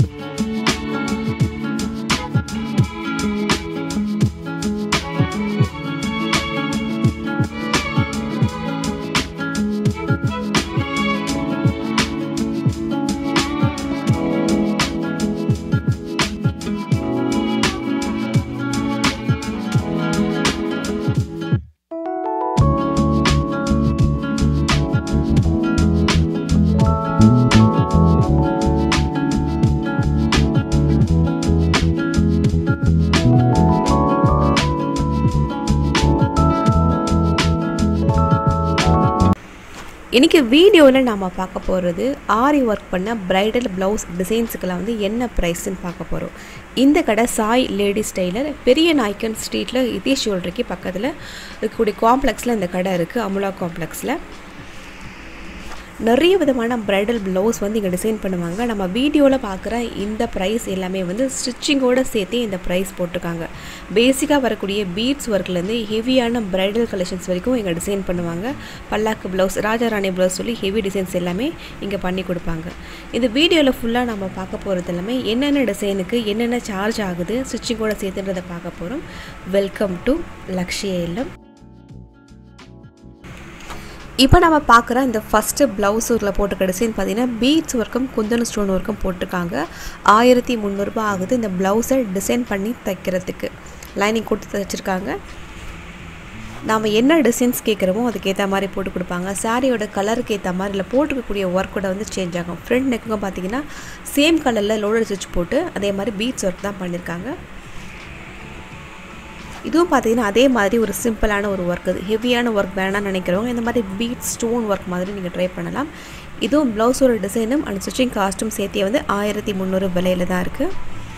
இன்றைக்கி வீடியோவில் நாம் பார்க்க போகிறது ஆரி ஒர்க் பண்ண ப்ரைடல் ப்ளவுஸ் டிசைன்ஸுக்கெல்லாம் வந்து என்ன ப்ரைஸ்ன்னு பார்க்க போகிறோம் இந்த கடை சாய் லேடிஸ் டெய்லர் பெரிய நாய்க்கன் ஸ்ட்ரீட்டில் இதே ஜுவல்லரிக்கு பக்கத்தில் இருக்கக்கூடிய காம்ப்ளெக்ஸில் இந்த கடை இருக்குது அமுலா காம்ப்ளெக்ஸில் நிறைய விதமான ப்ரைடல் ப்ளவுஸ் வந்து இங்கே டிசைன் பண்ணுவாங்க நம்ம வீடியோவில் பார்க்குற இந்த ப்ரைஸ் எல்லாமே வந்து ஸ்டிச்சிங்கோடு சேர்த்தே இந்த ப்ரைஸ் போட்டிருக்காங்க பேசிக்காக வரக்கூடிய பீட்ஸ் ஒர்க்லேருந்து ஹெவியான ப்ரைடல் கலெக்ஷன்ஸ் வரைக்கும் இங்கே டிசைன் பண்ணுவாங்க பல்லாக்கு ப்ளவுஸ் ராஜாராணி ப்ளவுஸ் சொல்லி ஹெவி டிசைன்ஸ் எல்லாமே இங்கே பண்ணி கொடுப்பாங்க இந்த வீடியோவில் ஃபுல்லாக நம்ம பார்க்க போகிறது எல்லாமே என்னென்ன டிசைனுக்கு என்னென்ன சார்ஜ் ஆகுது ஸ்டிச்சிங்கோட சேர்த்துன்றதை பார்க்க போகிறோம் வெல்கம் டு லக்ஷய இல்லம் இப்போ நம்ம பார்க்குற இந்த ஃபஸ்ட்டு ப்ளவுஸ் ஊரில் போட்டுக்க டிசைன் பார்த்தீங்கன்னா பீட்ஸ் ஒர்க்கும் குந்தன் ஸ்டோன் ஒர்க்கும் போட்டிருக்காங்க ஆயிரத்தி முந்நூறுரூபா ஆகுது இந்த ப்ளவுஸை டிசைன் பண்ணி தைக்கிறதுக்கு லைனிங் கொடுத்து தைச்சிருக்காங்க நாம் என்ன டிசைன்ஸ் கேட்குறோமோ அதுக்கேற்ற மாதிரி போட்டு கொடுப்பாங்க சாரியோட கலருக்கு ஏற்ற மாதிரி இல்லை போட்டுக்கக்கூடிய ஒர்க்கோட வந்து சேஞ்ச் ஆகும் ஃப்ரண்ட் நெக்குங்க பார்த்தீங்கன்னா சேம் கலரில் லோடர் ஸ்டிச் போட்டு அதே மாதிரி பீட்ஸ் ஒர்க் தான் பண்ணியிருக்காங்க இதுவும் பார்த்தீங்கன்னா அதே மாதிரி ஒரு சிம்பிளான ஒரு ஒர்க் இது ஹெவியான ஒர்க் வேணாம்னு நினைக்கிறவங்க இந்த மாதிரி பீட் ஸ்டோன் ஒர்க் மாதிரி நீங்கள் ட்ரை பண்ணலாம் இதுவும் ப்ளவுஸோட டிசைனும் அண்ட் ஸ்டிச்சிங் காஸ்ட்டும் சேர்த்தே வந்து ஆயிரத்தி முந்நூறு விலையில் தான் இருக்குது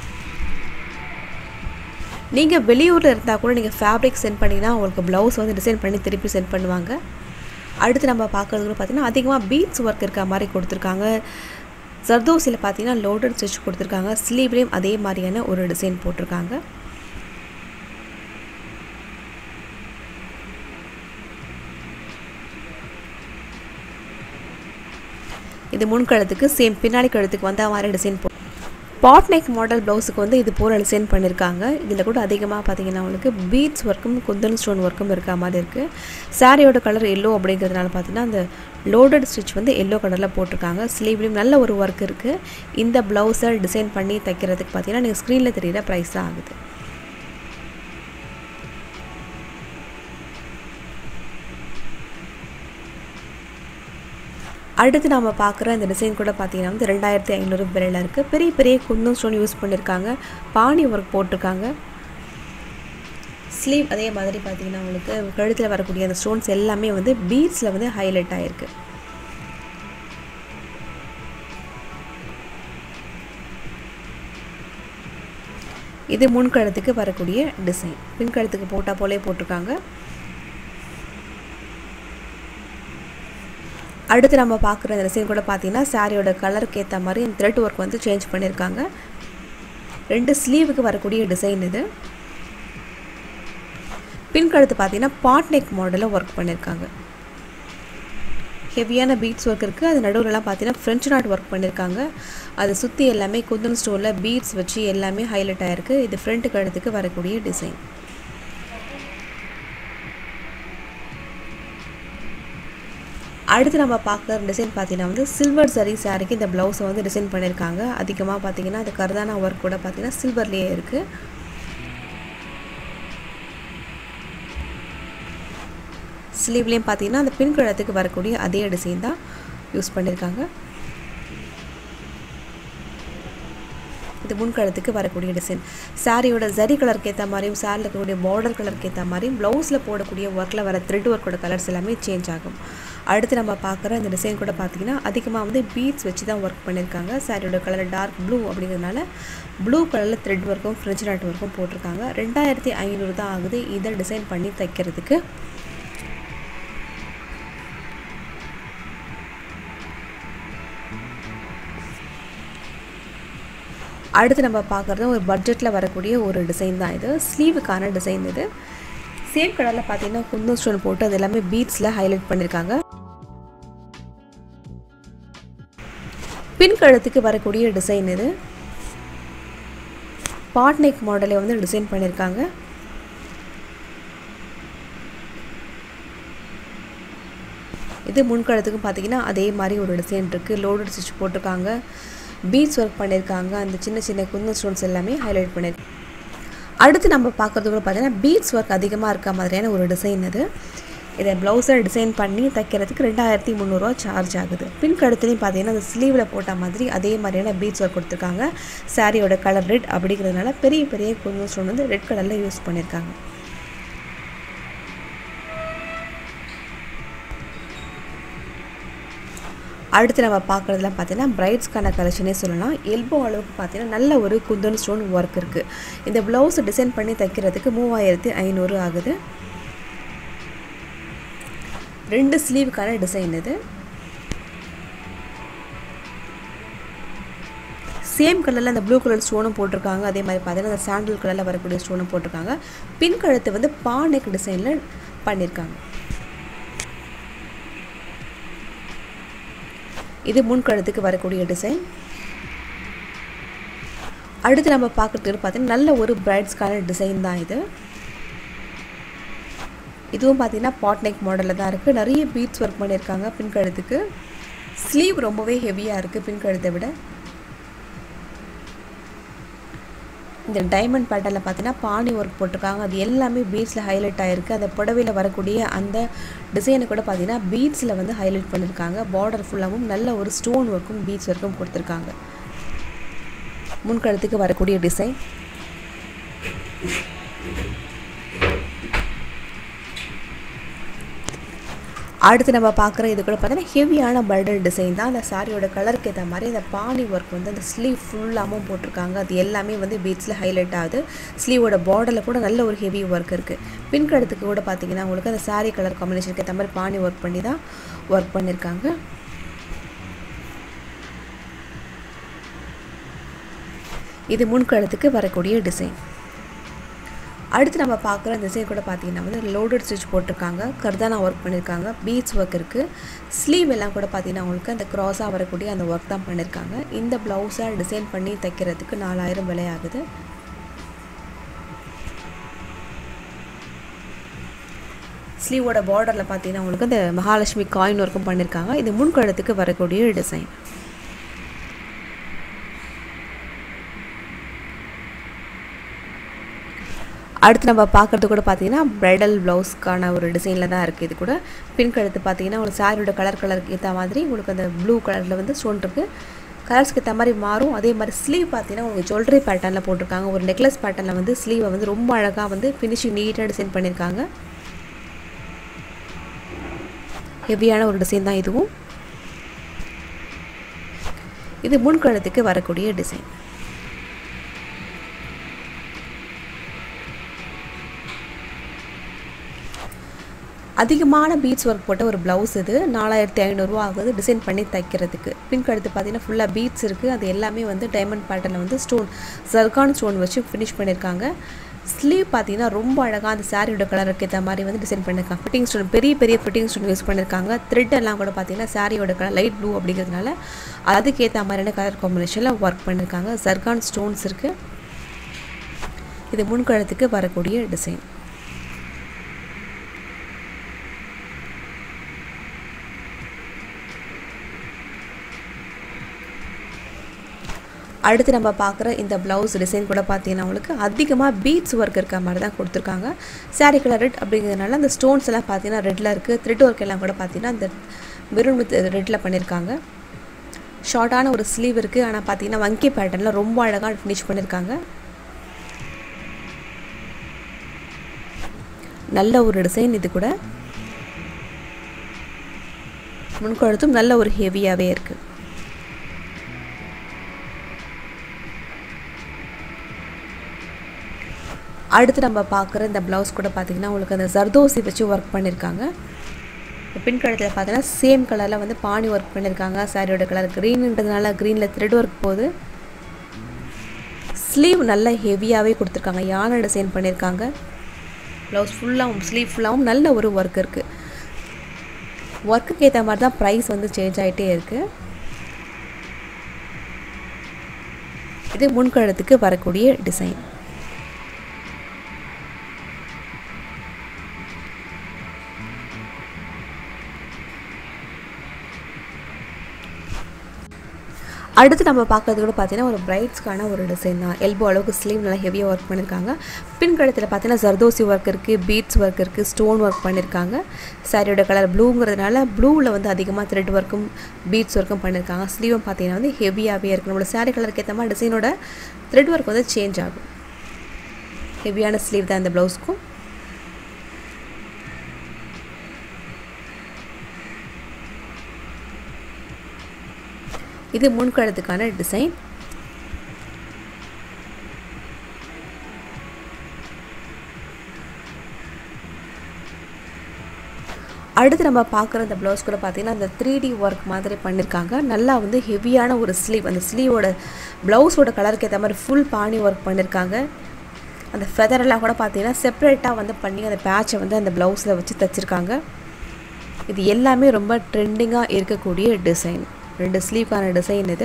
நீங்கள் வெளியூரில் இருந்தால் கூட நீங்கள் ஃபேப்ரிக் சென்ட் பண்ணிங்கன்னா உங்களுக்கு ப்ளவுஸ் வந்து டிசைன் பண்ணி திருப்பி சென்ட் பண்ணுவாங்க அடுத்து நம்ம பார்க்குறது கூட பார்த்திங்கன்னா அதிகமாக பீட்ஸ் ஒர்க் இருக்க மாதிரி கொடுத்துருக்காங்க ஜர்தோசியில் பார்த்தீங்கன்னா லோடட் ஸ்டிச் கொடுத்துருக்காங்க ஸ்லீவ்லேயும் அதே மாதிரியான ஒரு டிசைன் போட்டிருக்காங்க இது முன் கழுத்துக்கு சேம் பின்னாடி கழுத்துக்கு வந்த மாதிரி டிசைன் போ பாட் நெக் மாடல் ப்ளவுஸுக்கு வந்து இது போல் டிசைன் பண்ணியிருக்காங்க இதில் கூட அதிகமாக பார்த்தீங்கன்னா உங்களுக்கு பீட்ஸ் ஒர்க்கும் குந்தன் ஸ்டோன் ஒர்க்கும் இருக்க மாதிரி இருக்குது சாரியோட கலர் எல்லோ அப்படிங்கிறதுனால பார்த்தீங்கன்னா அந்த லோடட் ஸ்டிச் வந்து எல்லோ கலரில் போட்டிருக்காங்க ஸ்லீவ்லேயும் நல்ல ஒரு ஒர்க் இருக்குது இந்த ப்ளவுஸை டிசைன் பண்ணி தைக்கிறதுக்கு பார்த்தீங்கன்னா நீங்கள் ஸ்க்ரீனில் தெரியிற ப்ரைஸ் தான் ஆகுது அடுத்து நம்ம பார்க்குற இந்த டிசைன் கூட பார்த்தீங்கன்னா வந்து ரெண்டாயிரத்தி ஐநூறு விலையில் இருக்குது பெரிய பெரிய குந்தம் ஸ்டோன் யூஸ் பண்ணியிருக்காங்க பாணி ஒர்க் போட்டிருக்காங்க ஸ்லீவ் அதே மாதிரி பார்த்தீங்கன்னா உங்களுக்கு கழுத்தில் வரக்கூடிய அந்த ஸ்டோன்ஸ் எல்லாமே வந்து பீட்ஸில் வந்து ஹைலைட் ஆகிருக்கு இது முன் கழுத்துக்கு வரக்கூடிய டிசைன் பின் கழுத்துக்கு போட்டால் போலே போட்டிருக்காங்க அடுத்து நம்ம பார்க்குற இந்த டிசைன் கூட பார்த்தீங்கன்னா சாரியோட கலருக்கு ஏற்ற மாதிரி இந்த த்ரெட் ஒர்க் வந்து சேஞ்ச் பண்ணியிருக்காங்க ரெண்டு ஸ்லீவுக்கு வரக்கூடிய டிசைன் இது பின்கழுத்து பார்த்தீங்கன்னா பாட் நெக் மாடலில் ஒர்க் பண்ணியிருக்காங்க ஹெவியான பீட்ஸ் ஒர்க் இருக்குது அது நடுவில்லாம் பார்த்தீங்கன்னா ஃப்ரெஞ்சு நாட் ஒர்க் பண்ணியிருக்காங்க அதை சுற்றி எல்லாமே குந்தன் ஸ்டோனில் பீட்ஸ் வச்சு எல்லாமே ஹைலைட் ஆகிருக்கு இது ஃப்ரண்ட்டு கழுத்துக்கு வரக்கூடிய டிசைன் அடுத்து நம்ம பார்க்குற டிசைன் பார்த்தீங்கன்னா வந்து சில்வர் சரி சாரிக்கு இந்த ப்ளவுஸை வந்து டிசைன் பண்ணியிருக்காங்க அதிகமாக பார்த்தீங்கன்னா அது கர்தானா ஒர்க் கூட பார்த்தீங்கன்னா சில்வர்லேயே இருக்குது ஸ்லீவ்லேயும் பார்த்தீங்கன்னா அந்த பின் கழுத்துக்கு வரக்கூடிய அதே டிசைன் தான் யூஸ் பண்ணியிருக்காங்க இது முன்கழுத்துக்கு வரக்கூடிய டிசைன் சாரியோட ஜரி கலருக்கு ஏற்ற மாதிரியும் சாரியில் இருக்கக்கூடிய பார்டர் கலருக்கு ஏற்ற மாதிரியும் ப்ளவுஸில் போடக்கூடிய ஒர்க்கில் வர த்ரெட் ஒர்க்கோட கலர்ஸ் எல்லாமே சேஞ்ச் ஆகும் அடுத்து நம்ம பார்க்குற இந்த டிசைன் கூட பார்த்தீங்கன்னா அதிகமாக வந்து பீட்ஸ் வச்சு தான் ஒர்க் பண்ணியிருக்காங்க சாரியோட கலர் டார்க் ப்ளூ அப்படிங்கிறதுனால ப்ளூ கலரில் த்ரெட் ஒர்க்கும் ஃப்ரெஞ்ச் நாட் ஒர்க்கும் போட்டிருக்காங்க ரெண்டாயிரத்தி ஐநூறு தான் ஆகுது இதை டிசைன் பண்ணி தைக்கிறதுக்கு அடுத்து நம்ம பார்க்குறது ஒரு பட்ஜெட்டில் வரக்கூடிய ஒரு டிசைன் தான் இது ஸ்லீவுக்கான டிசைன் இது சேம் கலரில் பார்த்தீங்கன்னா குந்தன் ஸ்டோன் போட்டு அது எல்லாமே பீட்ஸில் ஹைலைட் பண்ணியிருக்காங்க பின் கழுத்துக்கு வரக்கூடிய டிசைன் இது பாட் நெக் மாடலே வந்து டிசைன் பண்ணியிருக்காங்க இது முன்கழுத்துக்கும் பார்த்தீங்கன்னா அதே மாதிரி ஒரு டிசைன் இருக்குது லோடட் ஸ்டிச் போட்டிருக்காங்க பீட்ஸ் ஒர்க் பண்ணியிருக்காங்க அந்த சின்ன சின்ன குந்தன் ஸ்டோன்ஸ் எல்லாமே ஹைலைட் பண்ணியிருக்கு அடுத்து நம்ம பார்க்குறது கூட பார்த்தீங்கன்னா பீட்ஸ் ஒர்க் அதிகமாக இருக்க மாதிரியான ஒரு டிசைன் இது இதை ப்ளவுஸை டிசைன் பண்ணி தைக்கிறதுக்கு ரெண்டாயிரத்தி முந்நூறுரூவா சார்ஜ் ஆகுது பின் கழுத்துலையும் பார்த்தீங்கன்னா அந்த ஸ்லீவில் போட்ட மாதிரி அதே மாதிரியான பீட்ஸ் ஒர்க் கொடுத்துருக்காங்க சாரியோட கலர் ரெட் அப்படிங்கிறதுனால பெரிய பெரிய குந்தன் ஸ்டோன் வந்து ரெட் கலரில் யூஸ் பண்ணியிருக்காங்க அடுத்து நம்ம பார்க்குறதுலாம் பார்த்தீங்கன்னா பிரைட்ஸ்க்கான கலெக்ஷனே சொல்லலாம் எல்போ அளவுக்கு பார்த்தீங்கன்னா நல்ல ஒரு குந்தன் ஸ்டோன் ஒர்க் இருக்குது இந்த ப்ளவுஸ் டிசைன் பண்ணி தைக்கிறதுக்கு மூவாயிரத்தி ஐநூறு ஆகுது ரெண்டு ஸ்லீவுக்கான டிசைன் இது சேம் கலரில் அந்த ப்ளூ கலர் ஸ்டோனும் போட்டிருக்காங்க அதே மாதிரி பார்த்தீங்கன்னா அந்த சாண்டில் கலரில் வரக்கூடிய ஸ்டோனும் போட்டிருக்காங்க பின் கழுத்து வந்து பானெக் டிசைனில் பண்ணியிருக்காங்க இது முன்கழுத்துக்கு வரக்கூடிய டிசைன் அடுத்து நம்ம பார்க்குறதுக்கு பார்த்தீங்கன்னா நல்ல ஒரு பிரைட்ஸ்க்கான டிசைன் தான் இது இதுவும் பார்த்தீங்கன்னா பாட் நெக் மாடலில் தான் இருக்குது நிறைய பீட்ஸ் ஒர்க் பண்ணியிருக்காங்க பின்கழுத்துக்கு ஸ்லீவ் ரொம்பவே ஹெவியாக இருக்குது பின்கழுத்தை விட இந்த டைமண்ட் பேட்டர்னில் பார்த்தீங்கன்னா பானி ஒர்க் போட்டிருக்காங்க அது எல்லாமே பீட்ஸில் ஹைலைட் ஆகிருக்கு அந்த புடவையில் வரக்கூடிய அந்த டிசைனை கூட பார்த்தீங்கன்னா பீட்ஸில் வந்து ஹைலைட் பண்ணியிருக்காங்க பார்டர் ஃபுல்லாகவும் நல்ல ஒரு ஸ்டோன் ஒர்க்கும் பீட்ஸ் ஒர்க்கும் கொடுத்துருக்காங்க முன்கழுத்துக்கு வரக்கூடிய டிசைன் அடுத்து நம்ம பார்க்குற இது கூட பார்த்தீங்கன்னா ஹெவியான பர்டல் டிசைன் தான் அந்த சாரியோட கலருக்கு ஏற்ற மாதிரி அந்த பானி ஒர்க் வந்து அந்த ஸ்லீவ் ஃபுல்லாகவும் போட்டிருக்காங்க அது எல்லாமே வந்து பீட்ஸில் ஹைலைட் ஆகுது ஸ்லீவோட பார்டரில் கூட நல்ல ஒரு ஹெவி ஒர்க் இருக்குது பின்கழுத்துக்கு கூட பார்த்தீங்கன்னா உங்களுக்கு அந்த சாரி கலர் காம்பினேஷனுக்கு ஏற்ற மாதிரி பானி ஒர்க் பண்ணி தான் ஒர்க் பண்ணியிருக்காங்க இது முன்கழுத்துக்கு வரக்கூடிய டிசைன் அடுத்து நம்ம பார்க்குற டிசைன் கூட பார்த்தீங்கன்னா வந்து லோடட் ஸ்டிச் போட்டிருக்காங்க கர்தானா ஒர்க் பண்ணியிருக்காங்க பீட்ஸ் ஒர்க் இருக்குது ஸ்லீவ் எல்லாம் கூட பார்த்தீங்கன்னா உங்களுக்கு அந்த க்ராஸாக வரக்கூடிய அந்த ஒர்க் தான் பண்ணியிருக்காங்க இந்த ப்ளவுஸை டிசைன் பண்ணி தைக்கிறதுக்கு நாலாயிரம் விலை ஆகுது ஸ்லீவோட பார்டரில் பார்த்தீங்கன்னா உங்களுக்கு அந்த மகாலட்சுமி காயின் ஒர்க்கும் பண்ணியிருக்காங்க இது முன்கழுத்துக்கு வரக்கூடிய டிசைன் அடுத்து நம்ம பார்க்குறது கூட பார்த்தீங்கன்னா ப்ரைடல் ப்ளவுஸ்க்கான ஒரு டிசைனில் தான் இருக்குது இது கூட பின் கழுத்து பார்த்தீங்கன்னா உங்களுக்கு சாரியோட கலர் கலருக்கு ஏற்ற மாதிரி உங்களுக்கு அந்த ப்ளூ கலரில் வந்து ஸ்டோன் இருக்குது கலர்ஸ்க்கு ஏற்ற மாதிரி மாறும் அதே மாதிரி ஸ்லீவ் பார்த்தீங்கன்னா உங்களுக்கு ஜுவல்லரி பேட்டர்னில் போட்டிருக்காங்க ஒரு நெக்லஸ் பேட்டர்னில் வந்து ஸ்லீவை வந்து ரொம்ப அழகாக வந்து ஃபினிஷிங் நீட்டாக டிசைன் பண்ணியிருக்காங்க ஹெவியான ஒரு டிசைன் தான் இதுவும் இது முன்கழுத்துக்கு வரக்கூடிய டிசைன் அதிகமான பீட்ஸ் ஒர்க் போட்ட ஒரு ப்ளவுஸ் இது நாலாயிரத்தி ஐநூறுரூவா ஆகுது டிசைன் பண்ணி தைக்கிறதுக்கு பின் கழுத்து பார்த்தீங்கன்னா ஃபுல்லாக பீட்ஸ் இருக்குது அது எல்லாமே வந்து டைமண்ட் பேட்டர்னில் வந்து ஸ்டோன் ஜர்கான் ஸ்டோன் வச்சு ஃபினிஷ் பண்ணியிருக்காங்க ஸ்லீவ் பார்த்தீங்கன்னா ரொம்ப அழகாக அந்த சாரியோட கலருக்கு ஏற்ற மாதிரி வந்து டிசைன் பண்ணியிருக்காங்க ஃபிட்டிங் ஸ்டோன் பெரிய பெரிய ஃபிட்டிங் ஸ்டோன் யூஸ் பண்ணியிருக்காங்க த்ரெட் எல்லாம் கூட பார்த்தீங்கன்னா சாரியோட கலர் லைட் ப்ளூ அப்படிங்கிறதுனால அதுக்கேற்ற மாதிரியான கலர் காம்பினேஷனில் ஒர்க் பண்ணியிருக்காங்க ஜர்கான் ஸ்டோன்ஸ் இருக்குது இது முன்கழுத்துக்கு வரக்கூடிய டிசைன் அடுத்து நம்ம பார்க்குற இந்த ப்ளவுஸ் டிசைன் கூட பார்த்தீங்கன்னா உங்களுக்கு அதிகமாக பீட்ஸ் ஒர்க் இருக்க மாதிரி தான் கொடுத்துருக்காங்க சாரி கலர் ரெட் அப்படிங்கிறதுனால அந்த ஸ்டோன்ஸ் எல்லாம் பார்த்தீங்கன்னா ரெட்டில் இருக்குது த்ரெட் ஒர்க் எல்லாம் கூட பார்த்தீங்கன்னா இந்த மெரூன் வித் ரெட்டில் பண்ணியிருக்காங்க ஷார்ட்டான ஒரு ஸ்லீவ் இருக்குது ஆனால் பார்த்தீங்கன்னா வங்கி பேட்டர்னில் ரொம்ப அழகாக ஃபினிஷ் பண்ணியிருக்காங்க நல்ல ஒரு டிசைன் இது கூட முன்கழுத்தும் நல்ல ஒரு ஹெவியாகவே இருக்குது அடுத்து நம்ம பார்க்குற இந்த ப்ளவுஸ் கூட பார்த்திங்கன்னா உங்களுக்கு அந்த ஜர்தோசி வச்சு ஒர்க் பண்ணியிருக்காங்க பின் கழுத்தில் பார்த்தீங்கன்னா சேம் கலரில் வந்து பானி ஒர்க் பண்ணியிருக்காங்க சாரியோட கலர் க்ரீன்ன்றதுனால க்ரீனில் த்ரெட் ஒர்க் போகுது ஸ்லீவ் நல்ல ஹெவியாகவே கொடுத்துருக்காங்க யானை டிசைன் பண்ணியிருக்காங்க ப்ளவுஸ் ஃபுல்லாகவும் ஸ்லீவ் ஃபுல்லாகவும் நல்ல ஒரு ஒர்க் இருக்குது ஒர்க்குக்கு ஏற்ற மாதிரி தான் ப்ரைஸ் வந்து சேஞ்ச் ஆகிட்டே இருக்குது இது முன்கழுத்துக்கு வரக்கூடிய டிசைன் அடுத்து நம்ம பார்க்கறது கூட பார்த்தீங்கன்னா ஒரு பிரைட்ஸ்க்கான ஒரு டிசைன் தான் எல்போ அளவுக்கு ஸ்லீவ் நல்லா ஹெவியாக ஒர்க் பண்ணியிருக்காங்க பின் கழுத்தில் பார்த்தீங்கன்னா ஜர்தோசி ஒர்க் இருக்குது பீட்ஸ் ஒர்க் இருக்குது ஸ்டோன் ஒர்க் பண்ணியிருக்காங்க சாரியோட கலர் ப்ளூங்கிறதுனால ப்ளூவில் வந்து அதிகமாக த்ரெட் ஒர்க்கும் பீட்ஸ் ஒர்க்கும் பண்ணியிருக்காங்க ஸ்லீவும் பார்த்தீங்கன்னா வந்து ஹெவியாகவே இருக்குது நம்மளோட சாரி கலருக்கு ஏற்ற மாதிரி டிசைனோட த்ரெட் ஒர்க் வந்து சேஞ்ச் ஆகும் ஹெவியான ஸ்லீவ் தான் இந்த ப்ளவுஸ்க்கும் இது முன்கழுத்துக்கான டிசைன் அடுத்து நம்ம பார்க்குற இந்த ப்ளவுஸ் கூட பார்த்தீங்கன்னா அந்த த்ரீ டி ஒர்க் மாதிரி பண்ணியிருக்காங்க நல்லா வந்து ஹெவியான ஒரு ஸ்லீவ் அந்த ஸ்லீவோட ப்ளவுஸோட கலருக்கு ஏற்ற மாதிரி ஃபுல் பாணி ஒர்க் பண்ணியிருக்காங்க அந்த ஃபெதரெல்லாம் கூட பார்த்தீங்கன்னா செப்பரேட்டாக வந்து பண்ணி அந்த பேட்சை வந்து அந்த ப்ளவுஸில் வச்சு தைச்சிருக்காங்க இது எல்லாமே ரொம்ப ட்ரெண்டிங்காக இருக்கக்கூடிய டிசைன் ரெண்டு ஸ்லீவ்க்கான டிசைன் இது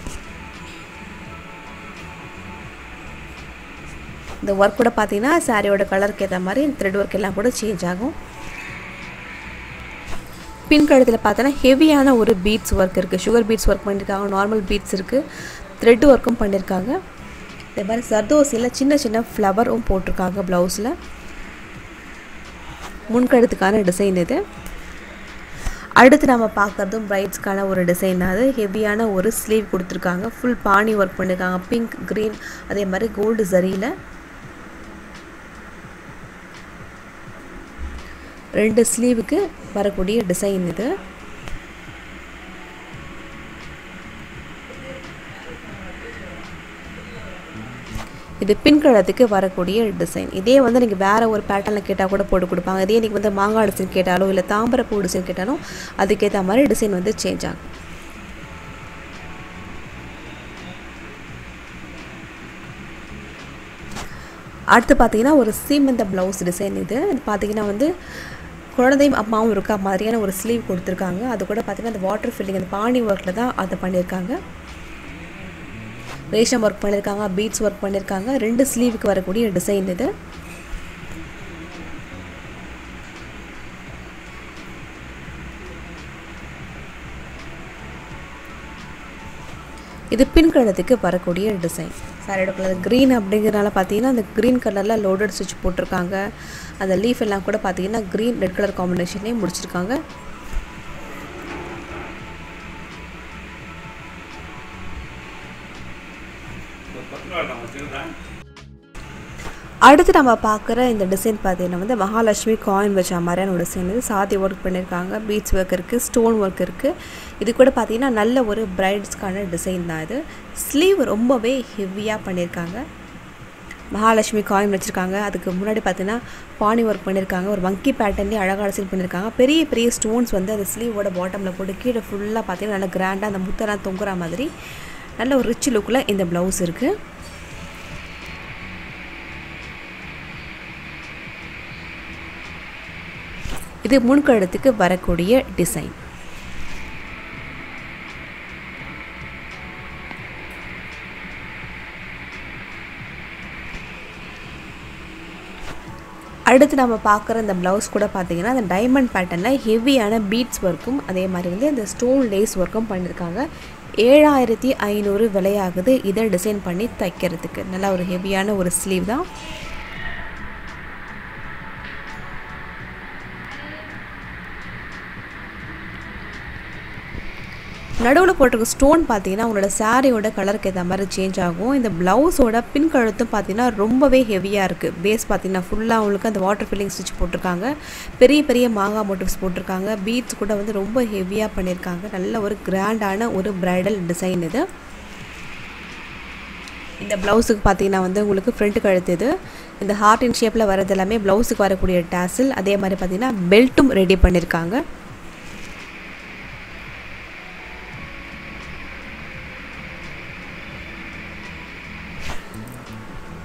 இந்த ஒர்க் கூட பார்த்தீங்கன்னா சாரியோட கலருக்கு ஏற்ற மாதிரி த்ரெட் ஒர்க் எல்லாம் கூட சேஞ்ச் ஆகும் பின் கழுத்தில் பார்த்தோன்னா ஹெவியான ஒரு பீட்ஸ் ஒர்க் இருக்குது சுகர் பீட்ஸ் ஒர்க் பண்ணியிருக்காங்க நார்மல் பீட்ஸ் இருக்குது த்ரெட் ஒர்க்கும் பண்ணியிருக்காங்க இதே மாதிரி சர்தோசியில் சின்ன சின்ன ஃப்ளவரும் போட்டிருக்காங்க ப்ளவுஸில் முன்கழுத்துக்கான டிசைன் இது அடுத்து நம்ம பார்க்குறதும் பிரைட்ஸ்க்கான ஒரு டிசைன் அது ஹெவியான ஒரு ஸ்லீவ் கொடுத்துருக்காங்க ஃபுல் பாணி ஒர்க் பண்ணியிருக்காங்க பிங்க் க்ரீன் அதே மாதிரி கோல்டு சரியில் ரெண்டு ஸ்லீவுக்கு வரக்கூடிய டிசைன் இது இது பின்கழத்துக்கு வரக்கூடிய டிசைன் இதே வந்து நீங்கள் வேறு ஒரு பேட்டர்னில் கேட்டால் கூட போட்டு கொடுப்பாங்க இதே நீங்கள் வந்து மாங்காய் டிசைன் கேட்டாலோ இல்லை தாம்பரப்பூ டிசைன் கேட்டாலும் அதுக்கேற்ற மாதிரி டிசைன் வந்து சேஞ்ச் ஆகும் அடுத்து பார்த்தீங்கன்னா ஒரு சீமந்த ப்ளவுஸ் டிசைன் இது இது பார்த்தீங்கன்னா வந்து குழந்தையும் அம்மாவும் இருக்கா மாதிரியான ஒரு ஸ்லீவ் கொடுத்துருக்காங்க அது கூட பார்த்தீங்கன்னா அந்த வாட்டர் ஃபில்லிங் அந்த பாணி ஒர்க்கில் தான் அதை பண்ணியிருக்காங்க ரேஷம் ஒர்க் பண்ணியிருக்காங்க பீட்ஸ் ஒர்க் பண்ணியிருக்காங்க ரெண்டு ஸ்லீவுக்கு வரக்கூடிய டிசைன் இது இது பின் கழுத்துக்கு வரக்கூடிய டிசைன் சாரியோட கலர் க்ரீன் அப்படிங்கிறனால பார்த்தீங்கன்னா அந்த க்ரீன் கலரில் லோடட் ஸ்டிச் போட்டிருக்காங்க அந்த லீஃப் எல்லாம் கூட பார்த்தீங்கன்னா க்ரீன் ரெட் கலர் காம்பினேஷன்லேயே முடிச்சிருக்காங்க அடுத்து நம்ம பார்க்குற இந்த டிசைன் பார்த்தீங்கன்னா வந்து மகாலட்சுமி காயின் வச்ச மாதிரியான ஒரு டிசைன் இது சாதி ஒர்க் பண்ணியிருக்காங்க பீட்ஸ் ஒர்க் இருக்குது ஸ்டோன் ஒர்க் இருக்குது இது கூட பார்த்தீங்கன்னா நல்ல ஒரு பிரைட்ஸ்க்கான டிசைன் தான் இது ஸ்லீவ் ரொம்பவே ஹெவியாக பண்ணியிருக்காங்க மகாலட்சுமி காயின் வச்சுருக்காங்க அதுக்கு முன்னாடி பார்த்தீங்கன்னா பானி ஒர்க் பண்ணியிருக்காங்க ஒரு மங்கி பேட்டர்ன்லேயே அழகாக டிசைன் பண்ணியிருக்காங்க பெரிய பெரிய ஸ்டோன்ஸ் வந்து அந்த ஸ்லீவோட பாட்டமில் போட்டு கீழே ஃபுல்லாக பார்த்தீங்கன்னா நல்லா கிராண்டாக அந்த முத்தெல்லாம் தொங்குற மாதிரி நல்ல ஒரு ரிச் லுக்கில் இந்த ப்ளவுஸ் இருக்குது இது முன்கழுத்துக்கு வரக்கூடிய டிசைன் அடுத்து நம்ம பார்க்குற இந்த ப்ளவுஸ் கூட பார்த்தீங்கன்னா அந்த டைமண்ட் பேட்டர்னில் ஹெவியான பீட்ஸ் ஒர்க்கும் அதே மாதிரி வந்து அந்த ஸ்டோன் லேஸ் ஒர்க்கும் பண்ணியிருக்காங்க ஏழாயிரத்தி ஐநூறு விலையாகுது இதை டிசைன் பண்ணி தைக்கிறதுக்கு நல்லா ஒரு ஹெவியான ஒரு ஸ்லீவ் தான் நடுவில் போட்டிருக்க ஸ்டோன் பார்த்தீங்கன்னா உங்களோட சாரியோட கலருக்கு ஏற்ற மாதிரி சேஞ்ச் ஆகும் இந்த ப்ளவுஸோட பின் கழுத்தும் பார்த்தீங்கன்னா ரொம்பவே ஹெவியாக இருக்குது பேஸ் பார்த்தீங்கன்னா ஃபுல்லாக உங்களுக்கு அந்த வாட்டர் ஃபில்லிங் ஸ்டிச் போட்டிருக்காங்க பெரிய பெரிய மாங்காய் மோட்டிவ்ஸ் போட்டிருக்காங்க பீட்ஸ் கூட வந்து ரொம்ப ஹெவியாக பண்ணியிருக்காங்க நல்ல ஒரு கிராண்டான ஒரு ப்ரைடல் டிசைன் இது இந்த ப்ளவுஸுக்கு பார்த்தீங்கன்னா வந்து உங்களுக்கு ஃப்ரண்ட் கழுத்து இது இந்த ஹார்ட் இன் ஷேப்பில் வரது எல்லாமே ப்ளவுஸுக்கு வரக்கூடிய டேசில் அதே மாதிரி பார்த்தீங்கன்னா பெல்ட்டும் ரெடி பண்ணியிருக்காங்க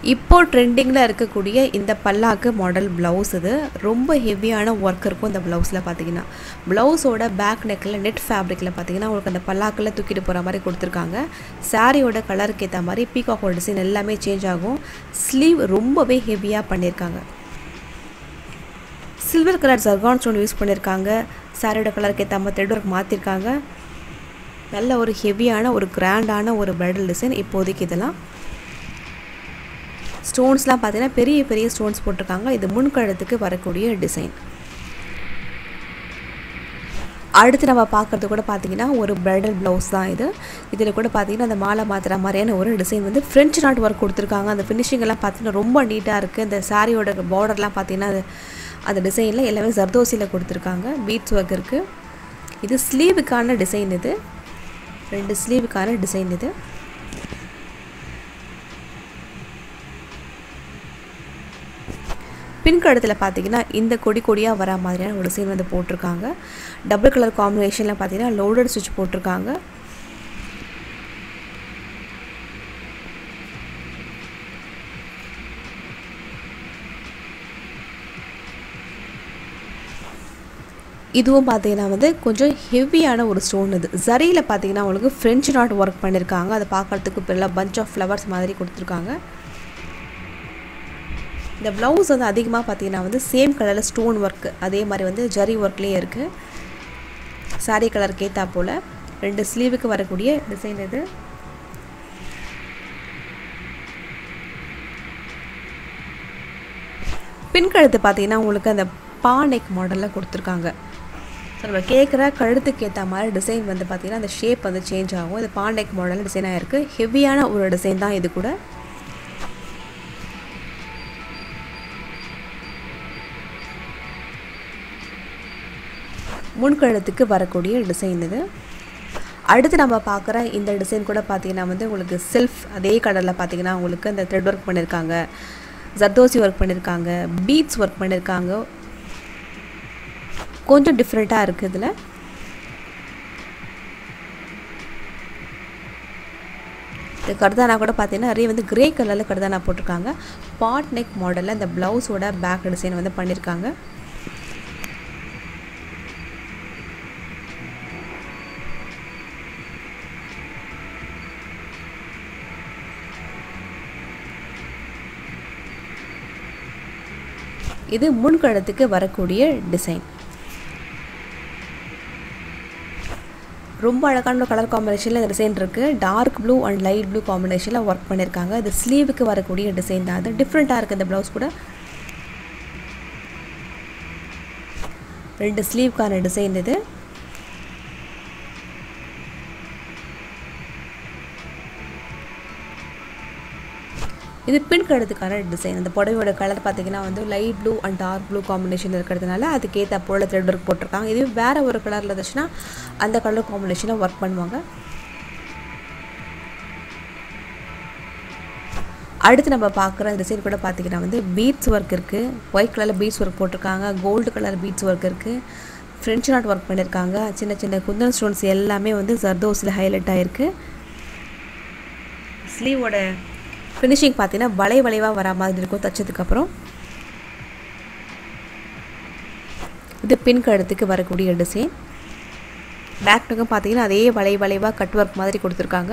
இப்போ ட்ரெண்டிங்கில் இருக்கக்கூடிய இந்த பல்லாக்கு மாடல் ப்ளவுஸ் இது ரொம்ப ஹெவியான ஒர்க் இருக்கும் இந்த ப்ளவுஸில் பார்த்தீங்கன்னா ப்ளவுஸோட பேக் நெக்கில் நெட் ஃபேப்ரிக்கில் பார்த்தீங்கன்னா உங்களுக்கு அந்த பல்லாக்கில் தூக்கிட்டு போகிற மாதிரி கொடுத்துருக்காங்க சாரியோட கலருக்கு ஏற்ற மாதிரி பீகாக்கோட டிசைன் எல்லாமே சேஞ்ச் ஆகும் ஸ்லீவ் ரொம்பவே ஹெவியாக பண்ணியிருக்காங்க silver colour zircon stone use பண்ணியிருக்காங்க சாரியோட கலருக்கு ஏற்ற மாதிரி த்ரெட் ஒர்க் மாற்றிருக்காங்க நல்ல ஒரு ஹெவியான ஒரு கிராண்டான ஒரு பிரைடல் டிசைன் இப்போதைக்கு இதெல்லாம் ஸ்டோன்ஸ்லாம் பார்த்தீங்கன்னா பெரிய பெரிய ஸ்டோன்ஸ் போட்டிருக்காங்க இது முன்கழுத்துக்கு வரக்கூடிய டிசைன் அடுத்து நம்ம பார்க்குறது கூட பார்த்தீங்கன்னா ஒரு பிரைடல் ப்ளவுஸ் தான் இது இதில் கூட பார்த்தீங்கன்னா அந்த மாலை மாத்திர மாதிரியான ஒரு டிசைன் வந்து ஃப்ரெஞ்ச் நாட் ஒர்க் கொடுத்துருக்காங்க அந்த ஃபினிஷிங் எல்லாம் பார்த்தீங்கன்னா ரொம்ப நீட்டாக இருக்குது இந்த சாரியோட பார்டர்லாம் பார்த்தீங்கன்னா அது அந்த டிசைனில் எல்லாமே ஜர்தோசியில் கொடுத்துருக்காங்க பீட்ஸ் ஒர்க் இருக்குது இது ஸ்லீவுக்கான டிசைன் இது ரெண்டு ஸ்லீவுக்கான டிசைன் இது பின்கழுத்தில் பார்த்தீங்கன்னா இந்த கொடி கொடியாக வர மாதிரியான ஒரு டிசைன் வந்து போட்டிருக்காங்க டபுள் கலர் காம்பினேஷனில் பார்த்தீங்கன்னா லோடட் ஸ்டிச் போட்டிருக்காங்க இதுவும் பார்த்தீங்கன்னா வந்து கொஞ்சம் ஹெவியான ஒரு ஸ்டோன் இது ஜரியில் பார்த்தீங்கன்னா உங்களுக்கு ஃப்ரெஞ்ச் நாட் ஒர்க் பண்ணியிருக்காங்க அதை பார்க்குறதுக்கு பெரிய பஞ்ச் ஆஃப் ஃப்ளவர்ஸ் மாதிரி கொடுத்துருக்காங்க இந்த ப்ளவுஸ் வந்து அதிகமாக பார்த்தீங்கன்னா வந்து சேம் கலரில் ஸ்டோன் ஒர்க் அதே மாதிரி வந்து ஜரி ஒர்க்லேயே இருக்குது சாரீ கலருக்கு ஏற்றா போல் ரெண்டு ஸ்லீவுக்கு வரக்கூடிய டிசைன் இது பின்கழுத்து பார்த்தீங்கன்னா உங்களுக்கு அந்த பானைக் மாடலில் கொடுத்துருக்காங்க ஸோ நம்ம கேட்குற கழுத்துக்கு ஏற்ற மாதிரி டிசைன் வந்து பார்த்திங்கன்னா அந்த ஷேப் வந்து சேஞ்ச் ஆகும் இது பாண்டெக் மாடலில் டிசைன் ஆகிருக்கு ஹெவியான ஒரு டிசைன் தான் இது கூட முன்கழுத்துக்கு வரக்கூடிய டிசைன் இது அடுத்து நம்ம பார்க்குற இந்த டிசைன் கூட பார்த்தீங்கன்னா வந்து உங்களுக்கு செல்ஃப் அதே கலரில் பார்த்தீங்கன்னா உங்களுக்கு அந்த த்ரெட் ஒர்க் பண்ணியிருக்காங்க ஜர்தோசி ஒர்க் பண்ணியிருக்காங்க பீட்ஸ் ஒர்க் பண்ணியிருக்காங்க கொஞ்சம் டிஃப்ரெண்ட்டாக இருக்குது இதில் இந்த கர்தானா கூட பார்த்தீங்கன்னா நிறைய வந்து கிரே கலரில் கர்தானா போட்டிருக்காங்க பாட் நெக் மாடலில் இந்த ப்ளவுஸோட பேக் டிசைன் வந்து பண்ணியிருக்காங்க இது முன்கழுத்துக்கு வரக்கூடிய டிசைன் ரொம்ப அழகான கலர் காம்பினேஷனில் இந்த டிசைன் இருக்குது dark blue and light blue காம்பினேஷனில் ஒர்க் பண்ணியிருக்காங்க இது ஸ்லீவுக்கு வரக்கூடிய டிசைன் தான் அது டிஃப்ரெண்ட்டாக இருக்குது இந்த ப்ளவுஸ் கூட ரெண்டு ஸ்லீவ்க்கான டிசைன் இது இது பின் கழுத்துக்கான டிசைன் அந்த புடவையோட கலர் பார்த்தீங்கன்னா வந்து light blue and dark blue combination இருக்கிறதுனால அதுக்கேற்ற போல த்ரெட் ஒர்க் போட்டிருக்காங்க இது வேறு ஒரு கலரில் இருந்துச்சுன்னா அந்த கலர் காம்பினேஷனில் ஒர்க் பண்ணுவாங்க அடுத்து நம்ம பார்க்குற டிசைன் கூட பார்த்தீங்கன்னா வந்து பீட்ஸ் ஒர்க் இருக்குது ஒயிட் கலரில் பீட்ஸ் ஒர்க் போட்டிருக்காங்க கோல்டு கலர் பீட்ஸ் ஒர்க் இருக்குது ஃப்ரெஞ்ச் நாட் ஒர்க் பண்ணியிருக்காங்க சின்ன சின்ன குந்தன் ஸ்டோன்ஸ் எல்லாமே வந்து ஜர்தோஸில் ஹைலைட் ஆகிருக்கு ஸ்லீவோட ஃபினிஷிங் பார்த்தீங்கன்னா வளை வளைவாக வர மாதிரி இருக்கும் தைச்சதுக்கப்புறம் இது பின் கழுத்துக்கு வரக்கூடிய டிசைன் பேக் நெக்கும் பார்த்தீங்கன்னா அதே வளை வளைவாக கட் ஒர்க் மாதிரி கொடுத்துருக்காங்க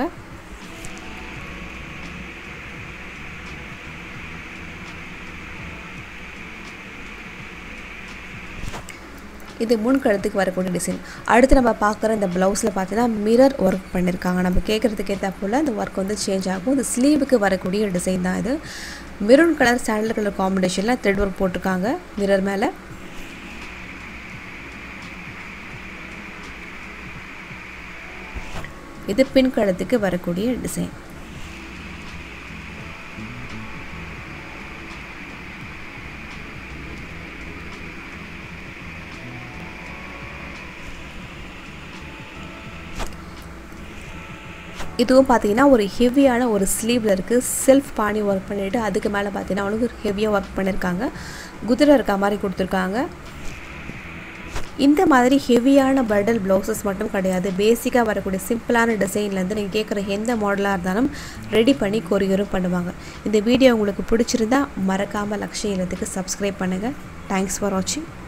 இது முன் கழுத்துக்கு வரக்கூடிய டிசைன் அடுத்து நம்ம பார்க்குற இந்த ப்ளவுஸில் பார்த்தீங்கன்னா மிரர் ஒர்க் பண்ணியிருக்காங்க நம்ம கேட்குறதுக்கு ஏற்ற போல் அந்த ஒர்க் வந்து சேஞ்ச் ஆகும் இந்த ஸ்லீவுக்கு வரக்கூடிய டிசைன் தான் இது மெரூன் கலர் சாண்டல் கலர் காம்பினேஷனில் த்ரெட் ஒர்க் போட்டிருக்காங்க மிரர் மேலே இது பின் கழுத்துக்கு வரக்கூடிய டிசைன் இதுவும் பார்த்தீங்கன்னா ஒரு ஹெவியான ஒரு ஸ்லீவில் இருக்குது செல்ஃப் பாணி ஒர்க் பண்ணிவிட்டு அதுக்கு மேலே பார்த்தீங்கன்னா அவனுக்கு ஹெவியாக ஒர்க் பண்ணியிருக்காங்க குதிரை இருக்க மாதிரி கொடுத்துருக்காங்க இந்த மாதிரி ஹெவியான பிரைடல் ப்ளவுசஸ் மட்டும் கிடையாது பேசிக்காக வரக்கூடிய சிம்பிளான டிசைன்லேருந்து நீங்கள் கேட்குற எந்த மாடலாக இருந்தாலும் ரெடி பண்ணி கொரியரும் பண்ணுவாங்க இந்த வீடியோ உங்களுக்கு பிடிச்சிருந்தா மறக்காமல் லக்ஷ்மி இல்லத்துக்கு சப்ஸ்கிரைப் பண்ணுங்கள் தேங்க்ஸ் ஃபார் வாட்சிங்